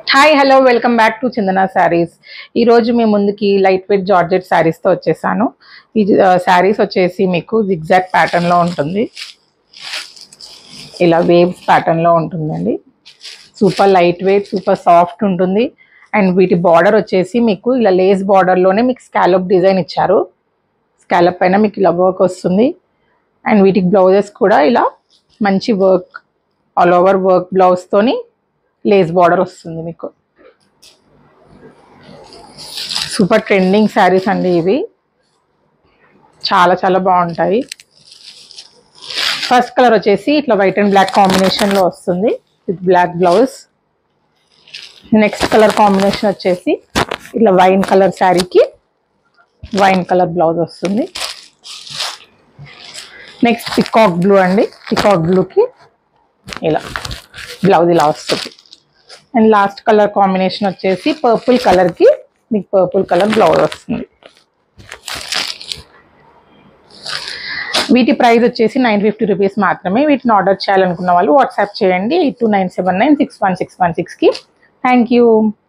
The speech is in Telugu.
hi hello welcome back to Chandana Sarees ఈరోజు మీ ముందుకి లైట్ వెయిట్ జార్జెట్ శారీస్తో వచ్చేసాను ఈ శారీస్ వచ్చేసి మీకు జిగ్జాగ్ ప్యాటర్న్లో ఉంటుంది ఇలా వేవ్స్ ప్యాటర్న్లో ఉంటుందండి super light weight super soft ఉంటుంది అండ్ వీటి బార్డర్ వచ్చేసి మీకు ఇలా లేస్ బార్డర్లోనే మీకు స్కాలప్ డిజైన్ ఇచ్చారు స్కాలప్ పైన మీకు ఇలా వర్క్ వస్తుంది అండ్ వీటికి బ్లౌజెస్ కూడా ఇలా మంచి వర్క్ ఆల్ ఓవర్ వర్క్ బ్లౌజ్తోని లేస్ బార్డర్ వస్తుంది మీకు సూపర్ ట్రెండింగ్ శారీస్ అండి ఇవి చాలా చాలా బాగుంటాయి ఫస్ట్ కలర్ వచ్చేసి ఇట్లా వైట్ అండ్ బ్లాక్ కాంబినేషన్లో వస్తుంది with black blouse next colour combination వచ్చేసి ఇట్లా వైన్ కలర్ శారీకి వైన్ కలర్ బ్లౌజ్ వస్తుంది నెక్స్ట్ పికాక్ బ్లూ అండి పికాక్ బ్లూకి ఇలా బ్లౌజ్ ఇలా వస్తుంది అండ్ లాస్ట్ కలర్ కాంబినేషన్ వచ్చేసి పర్పుల్ కలర్కి మీకు పర్పుల్ కలర్ బ్లౌజ్ వస్తుంది వీటి ప్రైస్ వచ్చేసి నైన్ ఫిఫ్టీ రూపీస్ మాత్రమే వీటిని ఆర్డర్ చేయాలనుకున్న వాళ్ళు వాట్సాప్ చేయండి eight two nine seven nine six one six one సిక్స్కి థ్యాంక్ యూ